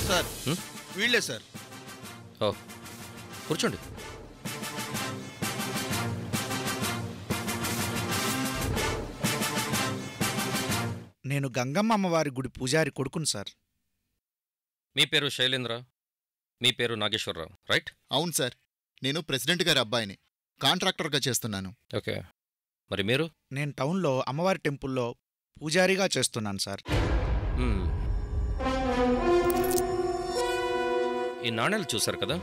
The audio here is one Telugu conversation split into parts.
సార్ హ్మ్? వీళ్ళే సార్ ఓ కూర్చోండి నేను గంగమ్మ అమ్మవారి గుడి పూజారి కొడుకును సార్ మీ పేరు శైలేంద్ర మీ పేరు నాగేశ్వరరావు రైట్ అవును సార్ నేను ప్రెసిడెంట్ గారి అబ్బాయిని కాంట్రాక్టర్గా చేస్తున్నాను ఓకే మరి మీరు నేను టౌన్లో అమ్మవారి టెంపుల్లో పూజారిగా చేస్తున్నాను సార్ మ్మ్. ఈ నాణేలు చూశారు కదా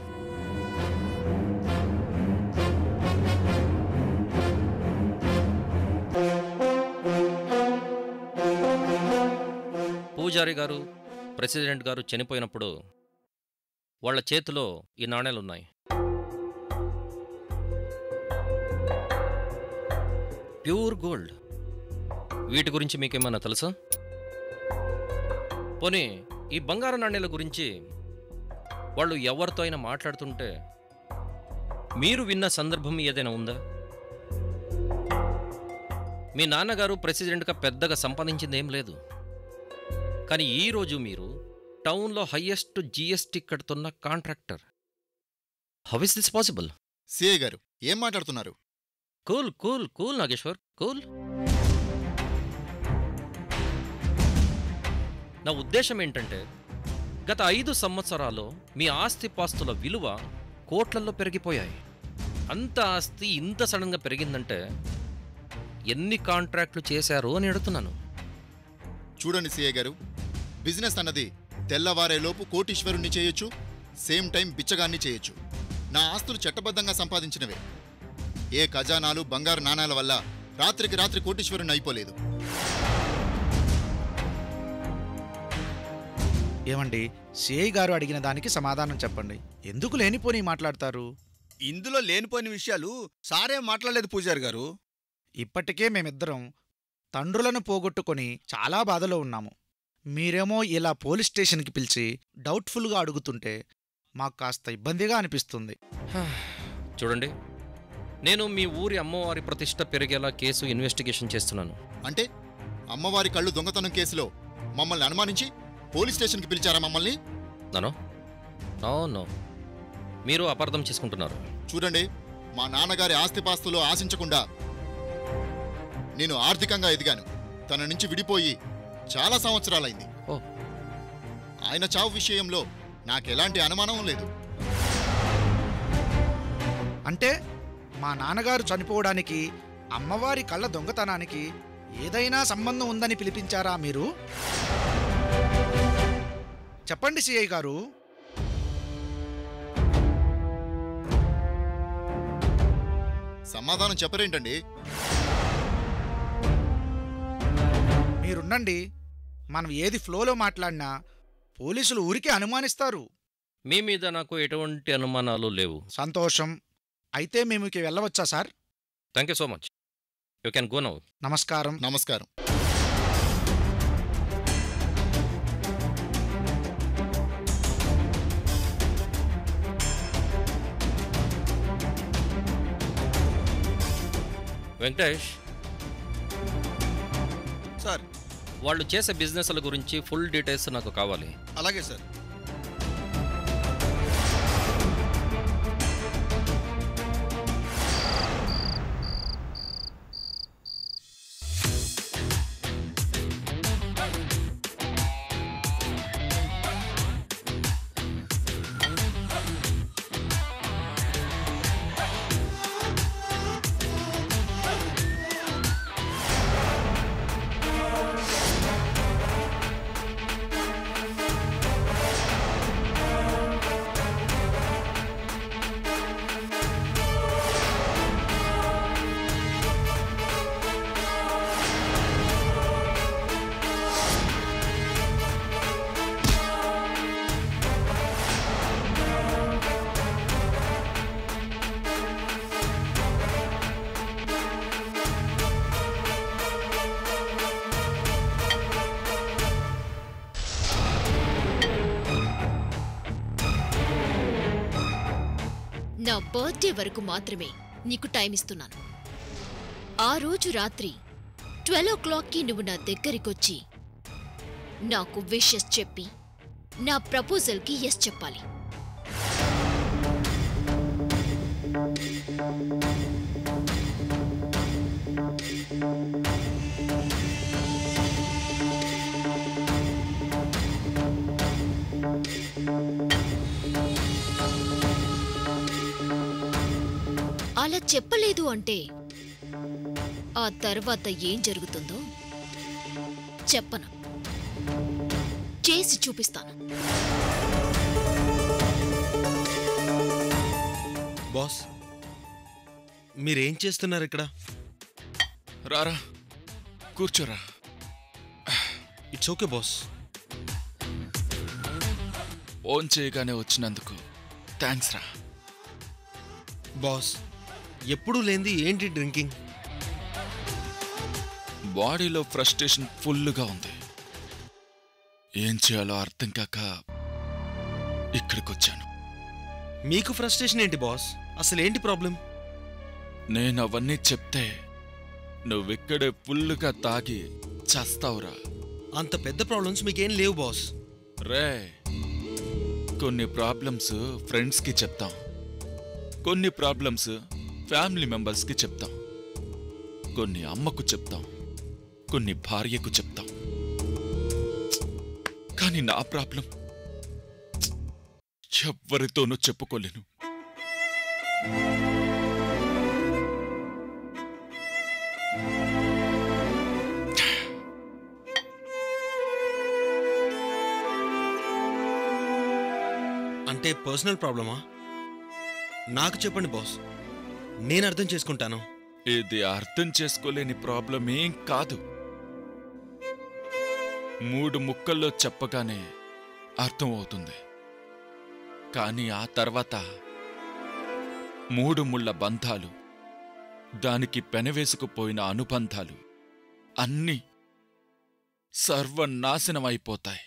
పూజారి గారు ప్రెసిడెంట్ గారు చనిపోయినప్పుడు వాళ్ళ చేతిలో ఈ నాణేలున్నాయి ప్యూర్ గోల్డ్ వీటి గురించి మీకేమన్నా తెలుసా పోనీ ఈ బంగారు నాణ్యాల గురించి వాళ్ళు ఎవరితో అయినా మాట్లాడుతుంటే మీరు విన్న సందర్భం ఏదైనా ఉందా మీ నాన్నగారు ప్రెసిడెంట్గా పెద్దగా సంపాదించింది ఏం లేదు కానీ ఈరోజు మీరు టౌన్లో హయ్యెస్ట్ జిఎస్టీ కడుతున్న contractor how is this possible CI గారు ఏం మాట్లాడుతున్నారు cool cool cool Nageswar cool నా ఉద్దేశం ఏంటంటే గత ఐదు సంవత్సరాల్లో మీ ఆస్తిపాస్తుల విలువ కోట్లల్లో పెరిగిపోయాయి అంత ఆస్తి ఇంత సడన్గా పెరిగిందంటే ఎన్ని కాంట్రాక్ట్లు చేశారు అని అడుగుతున్నాను చూడండి సిఐ గారు బిజినెస్ అన్నది తెల్లవారేలోపు కోటీశ్వరుణ్ణి చేయొచ్చు సేమ్ టైం బిచ్చగాన్ని చేయొచ్చు నా ఆస్తులు చట్టబద్ధంగా సంపాదించినవే ఏ ఖజానాలు బంగారు నాణాల వల్ల రాత్రికి రాత్రి కోటీశ్వరుణ్ణి అయిపోలేదు ఏమండి సిఐ గారు అడిగిన దానికి సమాధానం చెప్పండి ఎందుకు లేనిపోని మాట్లాడతారు ఇందులో లేనిపోయిన విషయాలు సారేం మాట్లాడలేదు పూజారి గారు ఇప్పటికే మేమిద్దరం తండ్రులను పోగొట్టుకొని చాలా బాధలో ఉన్నాము మీరేమో ఇలా పోలీస్ స్టేషన్కి పిలిచి డౌట్ఫుల్గా అడుగుతుంటే మాకు కాస్త ఇబ్బందిగా అనిపిస్తుంది చూడండి నేను మీ ఊరి అమ్మవారి ప్రతిష్ట పెరిగేలా కేసు ఇన్వెస్టిగేషన్ చేస్తున్నాను అంటే అమ్మవారి కళ్ళు దొంగతనం కేసులో మమ్మల్ని అనుమానించి పోలీస్ స్టేషన్కి పిలిచారా మమ్మల్ని నానో నో నో మీరు అపార్థం చేసుకుంటున్నారు చూడండి మా నాన్నగారి ఆస్తిపాస్తులు ఆశించకుండా నేను ఆర్థికంగా ఎదిగాను తన నుంచి విడిపోయి చాలా సంవత్సరాలైంది ఓ ఆయన చావు విషయంలో నాకెలాంటి అనుమానం లేదు అంటే మా నాన్నగారు చనిపోవడానికి అమ్మవారి కళ్ళ దొంగతనానికి ఏదైనా సంబంధం ఉందని పిలిపించారా మీరు చెప్పండి సిఐ గారు సమాధానం చెప్పరేంటండి మీరున్నండి మనం ఏది ఫ్లోలో మాట్లాడినా పోలీసులు ఊరికే అనుమానిస్తారు మీ మీద నాకు ఎటువంటి అనుమానాలు లేవు సంతోషం అయితే మేము ఇక వెళ్ళవచ్చా sir thank you so much you can go now నమస్కారం నమస్కారం వెంకటేష్ సార్ వాళ్ళు చేసే బిజినెస్ల గురించి ఫుల్ డీటెయిల్స్ నాకు కావాలి అలాగే సార్ నా బర్త్డే వరకు మాత్రమే నీకు టైం ఇస్తున్నాను ఆ రోజు రాత్రి ట్వెల్వ్ ఓ క్లాక్కి నువ్వు నా దగ్గరికొచ్చి నాకు విషెస్ చెప్పి నా ప్రపోజల్కి ఎస్ చెప్పాలి అలా చెప్పలేదు అంటే ఆ తర్వాత ఏం జరుగుతుందో చెప్పను చేసి చూపిస్తాను బాస్ మీరేం చేస్తున్నారు ఇక్కడ రారా కూర్చోరా ఇట్స్ ఓకే బాస్ ఓన్ చేయగానే వచ్చినందుకు థ్యాంక్స్ రా బాస్ ఎప్పుడూ లేనిది ఏంటి డ్రింకింగ్ బాడీలో ఫ్రస్ట్రేషన్ ఫుల్గా ఉంది ఏం చేయాలో అర్థం కాక ఇక్కడికి వచ్చాను మీకు ఫ్రస్ట్రేషన్ ఏంటి బాస్ అసలు ఏంటి ప్రాబ్లం నేను అవన్నీ చెప్తే నువ్విక్కడే ఫుల్గా తాగి చస్తావురా అంత పెద్ద ప్రాబ్లమ్స్ మీకేం లేవు బాస్ రే కొన్ని ప్రాబ్లమ్స్ ఫ్రెండ్స్కి చెప్తాం కొన్ని ప్రాబ్లమ్స్ ఫ్యామిలీ మెంబర్స్కి చెప్తాం కొన్ని అమ్మకు చెప్తాం కొన్ని భార్యకు చెప్తాం కానీ నా ప్రాబ్లం ఎవ్వరితోనూ చెప్పుకోలేను అంటే పర్సనల్ ప్రాబ్లమా నాకు చెప్పండి బాస్ నేను అర్థం చేసుకుంటాను ఇది అర్థం చేసుకోలేని ప్రాబ్లం ఏం కాదు మూడు ముక్కల్లో చెప్పగానే అర్థం అవుతుంది కానీ ఆ తర్వాత మూడు ముళ్ళ బంధాలు దానికి పెనవేసుకుపోయిన అనుబంధాలు అన్నీ సర్వనాశనమైపోతాయి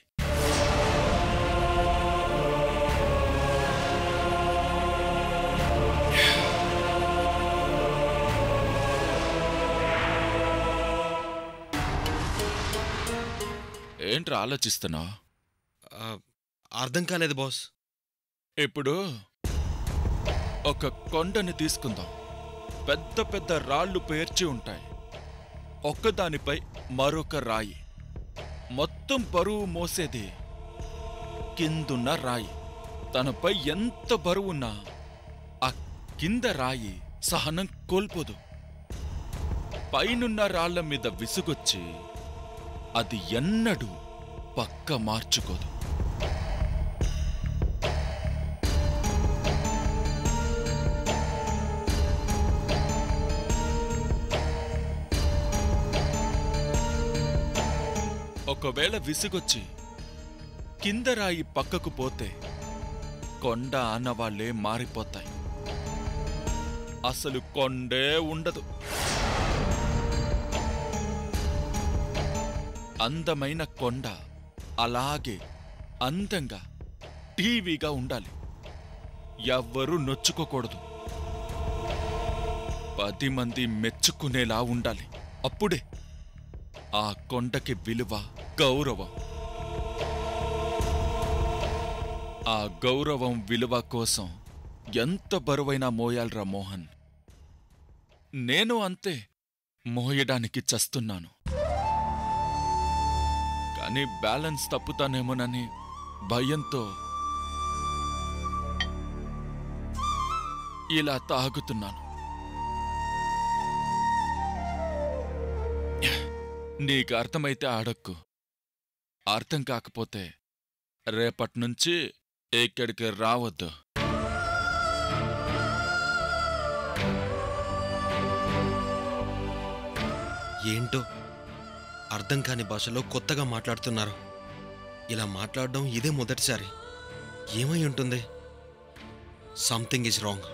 ఏంట్రా ఆలోచిస్తున్నావు ఆ, అర్థం కాలేదు బాస్ ఇప్పుడు ఒక కొండని తీసుకుందాం పెద్ద పెద్ద రాళ్ళు పేర్చి ఉంటాయి ఒక్కదానిపై మరొక రాయి మొత్తం బరువు మోసేది కిందున్న రాయి తనపై ఎంత బరువున్నా ఆ కింద రాయి సహనం కోల్పోదు పైనున్న రాళ్ల మీద విసుగొచ్చి అది ఎన్నడూ పక్క మార్చుకోదు ఒకవేళ విసుగొచ్చి కింద రాయి పక్కకు పోతే కొండ అన్నవాళ్లే మారిపోతాయి అసలు కొండే ఉండదు అందమైన కొండ అలాగే అందంగా టీవీగా ఉండాలి ఎవ్వరూ నొచ్చుకోకూడదు పది మంది మెచ్చుకునేలా ఉండాలి అప్పుడే ఆ కొండకి విలువ గౌరవం ఆ గౌరవం విలువ కోసం ఎంత బరువైనా మోయాల్రా మోహన్ నేను అంతే మోయడానికి చస్తున్నాను కానీ బ్యాలెన్స్ తప్పుతానేమోనని భయంతో ఇలా తాగుతున్నాను నీకు అర్థమైతే అడక్కు అర్థం కాకపోతే రేపటి నుంచి ఇక్కడికి రావద్దు ఏంటో అర్థం కాని భాషలో కొత్తగా మాట్లాడుతున్నారు ఇలా మాట్లాడడం ఇదే మొదటిసారి ఏమై ఉంటుంది సంథింగ్ ఈజ్ రాంగ్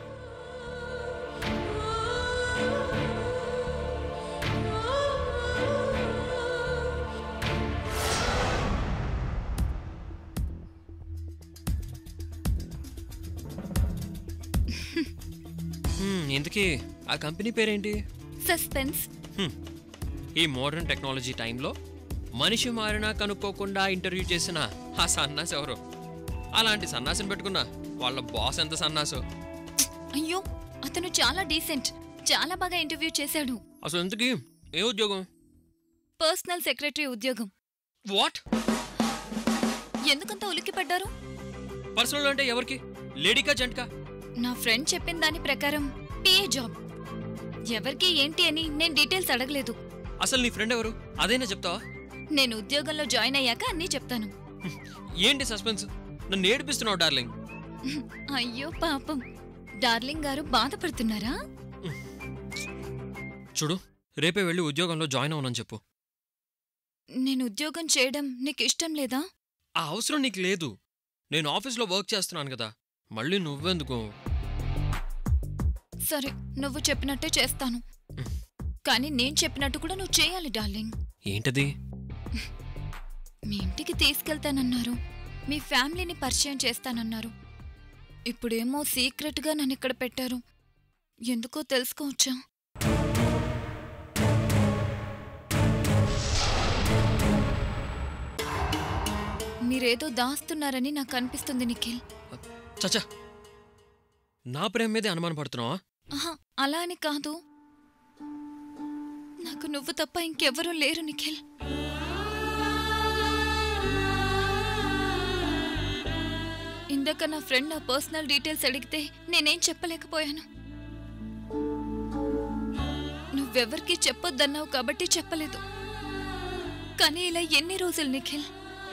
హ్మ్, ఇంతకీ ఆ కంపెనీ పేరేంటి సస్పెన్స్ హ్మ్, ఈ మోడర్న్ టెక్నాలజీ టైంలో మనిషి మారినా కనుక్కోకుండా ఇంటర్వ్యూ చేసిన ఆ సన్నాసి ఎవరు అలాంటి సన్నాసిని పెట్టుకున్నా వాళ్ళ బాస్ ఎంత సన్నాసో అయ్యో అతను చాలా డీసెంట్ చాలా బాగా ఇంటర్వ్యూ చేశాడు అసలు ఎందుకు ఏ ఉద్యోగం పర్సనల్ సెక్రటరీ ఉద్యోగం వాట్ ఎందుకంత ఉలిక్కిపడ్డారు పర్సనల్ అంటే ఎవరికి లేడీకా జంట్కా నా ఫ్రెండ్ చెప్పిన దాని ప్రకారం పిఏ జాబ్ ఎవరికి ఏంటి అని నేను డీటెయిల్స్ అడగలేదు అసలు నీ ఫ్రెండ్ ఎవరు అదేనా చెప్తావా నేను ఉద్యోగంలో జాయిన్ అయ్యాక అన్నీ చెప్తాను ఏంటి సస్పెన్స్ నన్ను ఏడిపిస్తున్నావు డార్లింగ్ అయ్యో పాపం డార్లింగ్ గారు బాధపడుతున్నారా చూడు రేపే వెళ్ళి ఉద్యోగంలో జాయిన్ అవ్వనని చెప్పు నేను ఉద్యోగం చేయడం నీకు ఇష్టం లేదా ఆ అవసరం నీకు లేదు నేను ఆఫీస్లో వర్క్ చేస్తున్నాను కదా మళ్ళీ నువ్వెందుకు సరే నువ్వు చెప్పినట్టే చేస్తాను కానీ నేను చెప్పినట్టు కూడా నువ్వు చేయాలి డార్లింగ్ ఏంటది మీ ఇంటికి తీసుకెళ్తానన్నారు మీ ఫ్యామిలీని పరిచయం చేస్తానన్నారు ఇప్పుడేమో సీక్రెట్గా నన్ను ఇక్కడ పెట్టారు ఎందుకో తెలుసుకోవచ్చా మీరేదో దాస్తున్నారని నాకు అనిపిస్తుంది నిఖిల్ చచ్చా నా ప్రేమ మీదే అనుమాన పడుతున్నావా ఆహా అలా అని కాదు నాకు నువ్వు తప్ప ఇంకెవరూ లేరు నిఖిల్ ఇందాక నా ఫ్రెండ్ నా పర్సనల్ డీటెయిల్స్ అడిగితే నేనేం చెప్పలేకపోయాను నువ్వెవరికి చెప్పొద్దన్నావు కాబట్టి చెప్పలేదు కానీ ఇలా ఎన్ని రోజులు నిఖిల్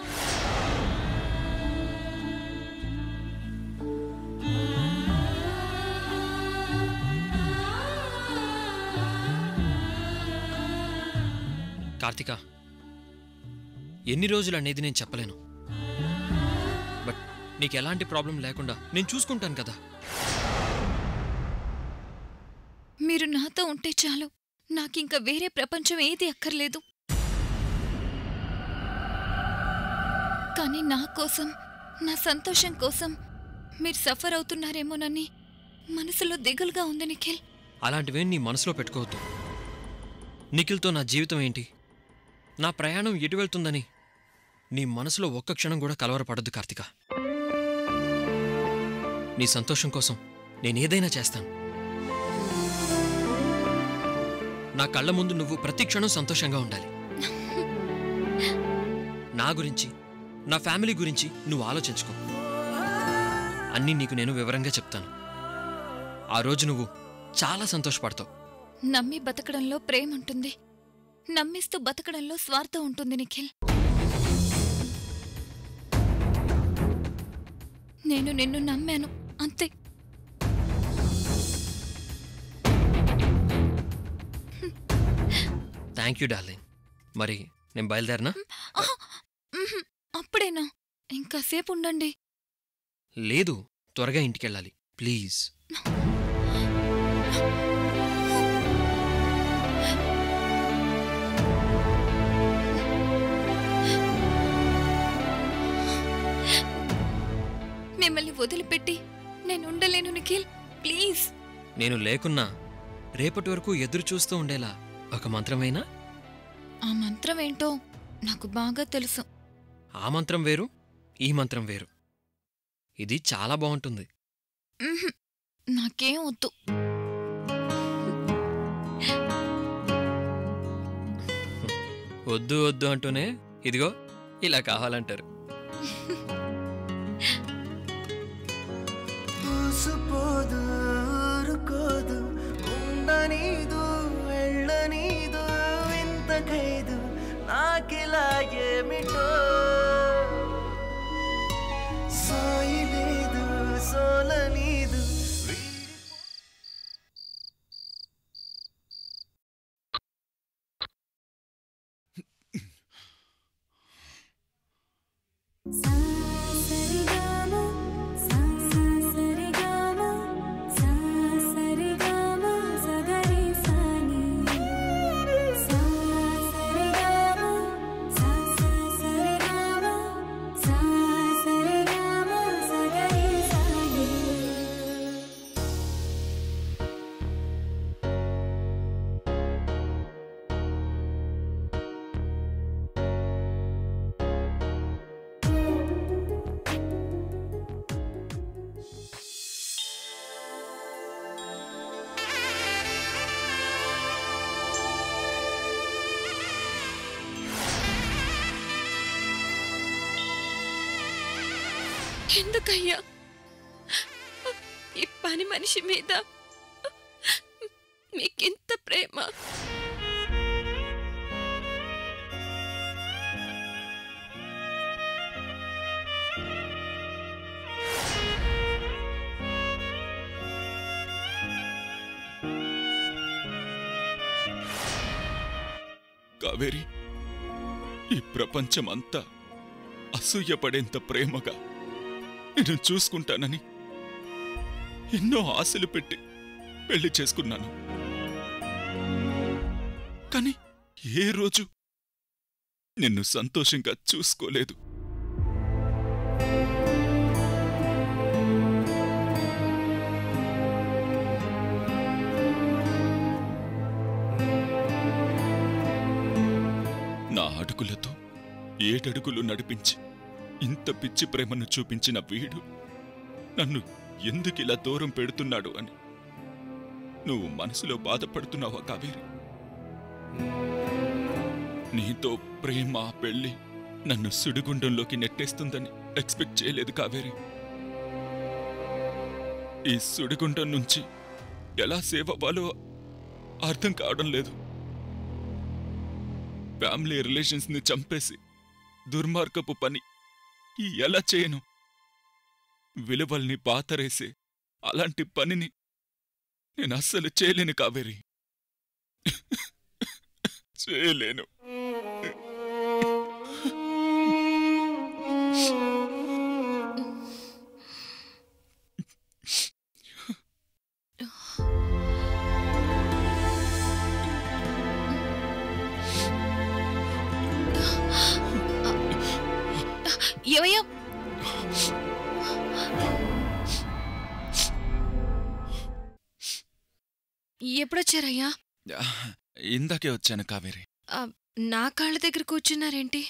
కార్తిక ఎన్ని రోజులు అనేది నేను చెప్పలేను బట్ నీకు ఎలాంటి ప్రాబ్లం లేకుండా నేను చూసుకుంటాను కదా మీరు నాతో ఉంటే చాలు నాకింక వేరే ప్రపంచం ఏది అక్కర్లేదు కానీ నా కోసం నా సంతోషం కోసం మీరు సఫర్ అవుతున్నారేమోనని మనసులో దిగులుగా ఉంది నిఖిల్ అలాంటివేం నీ మనసులో పెట్టుకోవద్దు నిఖిల్తో నా జీవితం ఏంటి నా ప్రయాణం ఎటు వెళ్తుందని నీ మనసులో ఒక్క క్షణం కూడా కలవరపడద్దు కార్తిక నీ సంతోషం కోసం నేనేదైనా చేస్తాను నా కళ్ళ ముందు నువ్వు ప్రతి క్షణం సంతోషంగా ఉండాలి నా గురించి నా ఫ్యామిలీ గురించి నువ్వు ఆలోచించుకో అన్నీ నీకు నేను వివరంగా చెప్తాను ఆ రోజు నువ్వు చాలా సంతోషపడతావు నమ్మి బతకడంలో ప్రేమ ఉంటుంది నమ్మిస్తూ బతకడంలో స్వార్థం ఉంటుంది నిఖిల్ నేను నిన్ను నమ్మాను అంతే థ్యాంక్ యూ డార్లింగ్ మరి నేను బయలుదేరినా ఆహా! ఉహుం, అప్పుడేనా ఇంకాసేపు ఉండండి లేదు త్వరగా ఇంటికెళ్ళాలి ప్లీజ్ మిమ్మల్ని వదిలిపెట్టి నేను ఉండలేను నిఖిల్ ప్లీజ్ నేను లేకున్నా రేపటి వరకు ఎదురు చూస్తూ ఉండేలా ఒక మంత్రమైనా ఆ మంత్రం ఏంటో నాకు బాగా తెలుసు ఆ మంత్రం వేరు ఈ మంత్రం వేరు ఇది చాలా బాగుంటుంది ఉహుం, నాకేం వద్దు వద్దు వద్దు అంటూనే ఇదిగో ఇలా కావాలంటారు ఊసుపోదు ఊరుకోదు ఉండనీదు వెళ్ళనీదు వింత ఖైదు నాకిలా ఏమిటో సాయి లేదు సోలనీదు సరిగమ ఎందుకయ్యా ఈ పని మనిషి మీద మీకింత ప్రేమ కావేరి ఈ ప్రపంచమంతా అసూయపడేంత ప్రేమగా నేను చూసుకుంటానని ఎన్నో ఆశలు పెట్టి పెళ్లి చేసుకున్నాను కానీ ఏ రోజు నిన్ను సంతోషంగా చూసుకోలేదు నా అడుగులతో ఏడడుగులు నడిపించి ఇంత పిచ్చి ప్రేమను చూపించిన వీడు నన్ను ఎందుకిలా దూరం పెడుతున్నాడు అని నువ్వు మనసులో బాధపడుతున్నావా కావేరి నీతో ప్రేమ పెళ్లి నన్ను సుడిగుండంలోకి నెట్టేస్తుందని ఎక్స్పెక్ట్ చేయలేదు కావేరి ఈ సుడిగుండం నుంచి ఎలా సేవ్ అవ్వాలో అర్థం కావడం లేదు ఫ్యామిలీ రిలేషన్స్ ని చంపేసి దుర్మార్గపు పని ఎలా చేయను విలువల్ని పాతరేసే అలాంటి పనిని నేను అస్సలు చేయలేను కావేరి చేయలేను ఏమయ్యా ఎప్పుడొచ్చారయ్యా ఇందాకే వచ్చాను కావేరి ఆ, నా కాళ్ళ దగ్గర కూర్చున్నారేంటి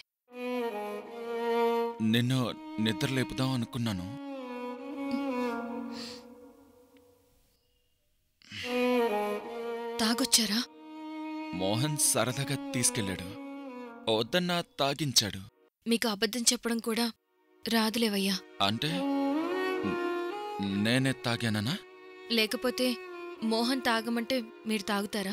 నిన్ను నిద్ర లేపుదాం అనుకున్నాను తాగొచ్చారా మోహన్ సరదాగా తీసుకెళ్ళాడు వద్దన్నా తాగించాడు మీకు అబద్ధం చెప్పడం కూడా రాదులేవయ్యా అంటే న- నేనే తాగాననా లేకపోతే మోహన్ తాగమంటే మీరు తాగుతారా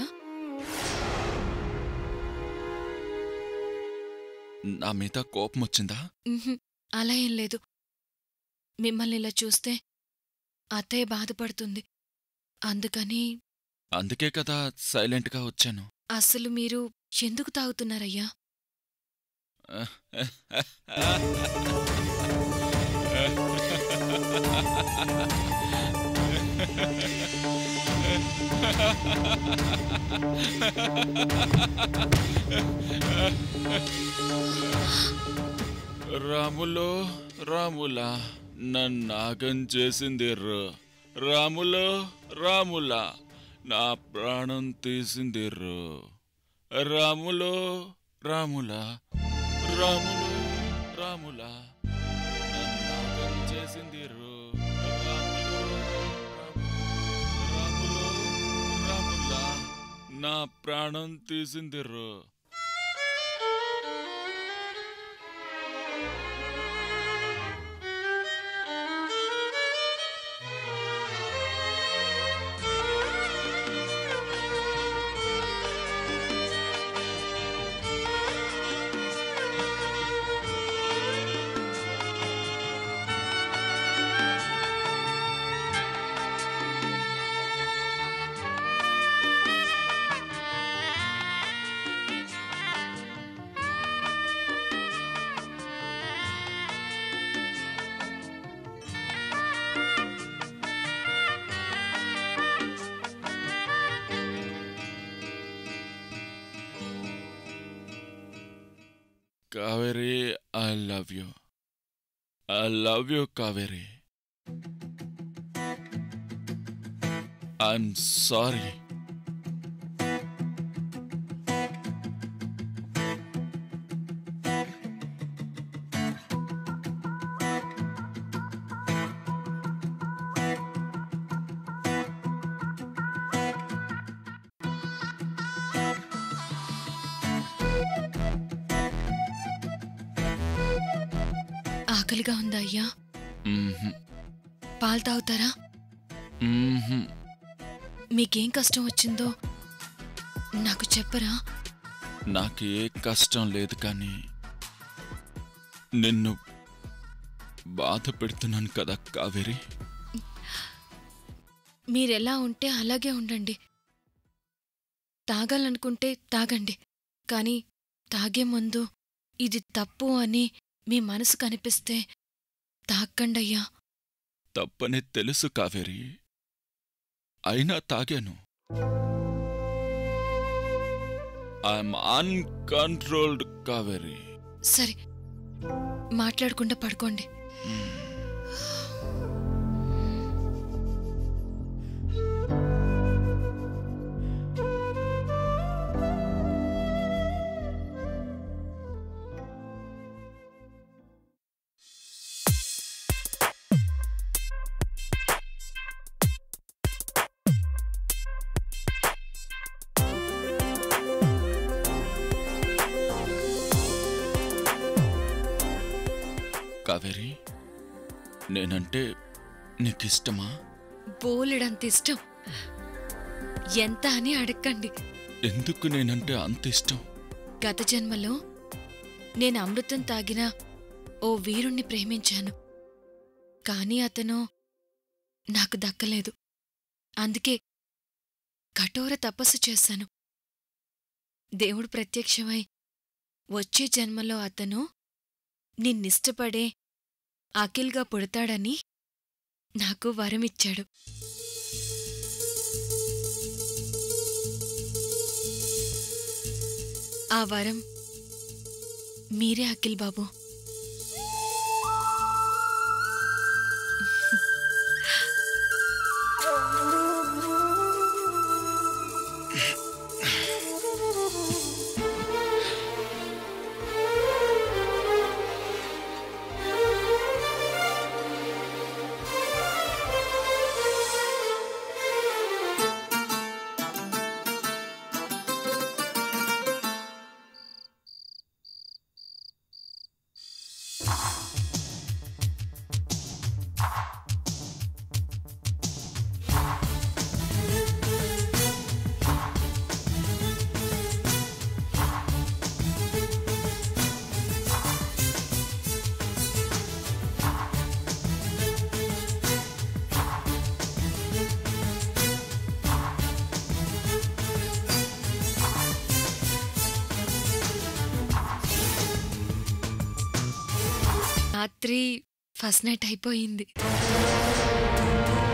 నా మీద కోపం వచ్చిందా ఉహుం, అలా ఏం లేదు మిమ్మల్ని ఇలా చూస్తే అత్తయ్య బాధపడుతుంది అందుకని అందుకే కదా సైలెంట్గా వచ్చాను అసలు మీరు ఎందుకు తాగుతున్నారయ్యా రాములో రాములా నన్నాగం చేసింది రు రాములో రాములా నా ప్రాణం తీసింది రు రాములో రాములా రాములో రాములా నన్నాగం చేసింది రు రాములో రాములో రాములా నా ప్రాణం తీసింది రు Kaveri, I love you. I love you, Kaveri. I'm sorry. ఆకలిగా ఉందా అయ్యా మ్మ్హ్. పాలు తాగుతారా మ్మ్హ్. మీకేం కష్టం వచ్చిందో నాకు చెప్పరా నాకు ఏ కష్టం లేదు కానీ నిన్ను బాధ పెడుతున్నాను కదా కావేరి మీరెలా ఉంటే అలాగే ఉండండి తాగాలనుకుంటే తాగండి కానీ తాగే ముందు ఇది తప్పు అని మీ మనసు కనిపిస్తే తాక్కండయ్యా తప్పని తెలుసు కావేరి అయినా తాగాను ఐఎమ్ అన్కంట్రోల్డ్ కావేరి సరే మాట్లాడకుండా పడుకోండి కావేరి నేనంటే నీకిష్టమా బోలెడంత ఇష్టం ఎంత అని అడగండి ఎందుకు నేనంటే అంత ఇష్టం గత జన్మలో నేను అమృతం తాగిన ఓ వీరుణ్ణి ప్రేమించాను కాని అతను నాకు దక్కలేదు అందుకే కఠోర తపస్సు చేశాను దేవుడు ప్రత్యక్షమై వచ్చే జన్మలో అతను నిన్నిష్టపడే అఖిల్గా పుడతాడని నాకు వరమిచ్చాడు ఆ వరం మీరే అఖిల్ బాబు రాత్రి ఫస్ట్ నైట్ అయిపోయింది